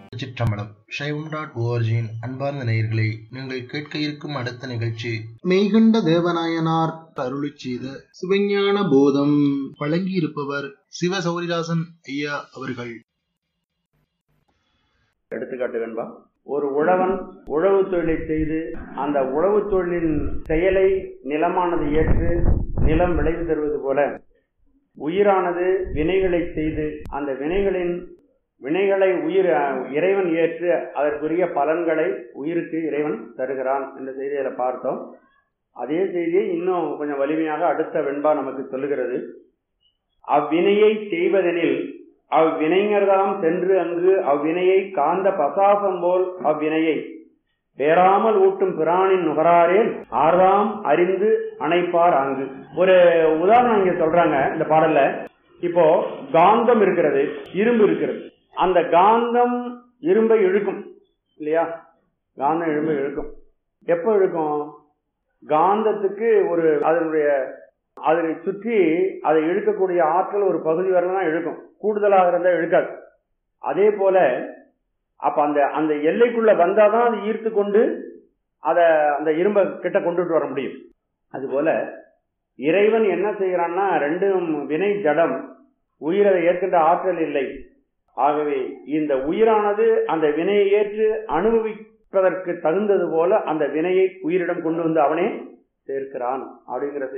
சிற்றம்பலம் சைவம் டாட் ஓஆர்ஜியின் அன்பார்ந்த நேயர்களே நீங்கள் கேட்க இருக்கும் அடுத்த நிகழ்ச்சி மெய்கண்ட தேவநாயனார் அருளிச் செய்த சிவஞான போதம் வழங்கியிருப்பவர் சிவ சௌரிதாசன் ஐயா அவர்கள் எடுத்துக்காட்டு வெண்பா ஒரு உழவன் உழவு தொழிலை செய்து அந்த உழவு தொழிலின் செயலை நிலமானது ஏற்று நிலம் விளைவு தருவது போல உயிரானது வினைகளை செய்து அந்த வினைகளின் வினைகளை உயிர் இறைவன் ஏற்று அதற்குரிய பலன்களை உயிருக்கு இறைவன் தருகிறான் என்ற செய்தியில பார்த்தோம் அதே செய்தியை இன்னும் கொஞ்சம் வலிமையாக அடுத்த வெண்பா நமக்கு சொல்லுகிறது அவ்வினையை செய்வதெனில் அவ்வினைஞர்தாம் சென்று அங்கு அவ்வினையை காந்த பசாசம் போல் அவ்வினையை பேராமல் ஊட்டும் பிரானின் நுகராரேல் ஆறாம் அறிந்து அணைப்பார் அங்கு ஒரு உதாரணம் இங்க சொல்றாங்க இந்த பாடல்ல இப்போ காந்தம் இருக்கிறது இரும்பு இருக்கிறது அந்த காந்தம் இரும்பை இழுக்கும் இல்லையா காந்தம் இரும்பை இழுக்கும் எப்போ இழுக்கும் காந்தத்துக்கு ஒரு அதனுடைய அதனை சுற்றி அதை இழுக்கக்கூடிய ஆற்றல் ஒரு பகுதி வரலாம் தான் இழுக்கும் கூடுதலாக இருந்தால் இழுக்காது அதே போல அப்ப அந்த அந்த எல்லைக்குள்ள வந்தாதான் அது ஈர்த்து கொண்டு அதை அந்த இரும்பை கிட்ட கொண்டுட்டு வர முடியும் அதுபோல இறைவன் என்ன செய்கிறான்னா ரெண்டும் வினை ஜடம் உயிரை ஏற்கின்ற ஆற்றல் இல்லை ஆகவே இந்த உயிரானது அந்த வினையை ஏற்று அனுபவிப்பதற்கு தகுந்தது போல அந்த வினையை உயிரிடம் கொண்டு வந்து அவனே சேர்க்கிறான் அப்படிங்கிற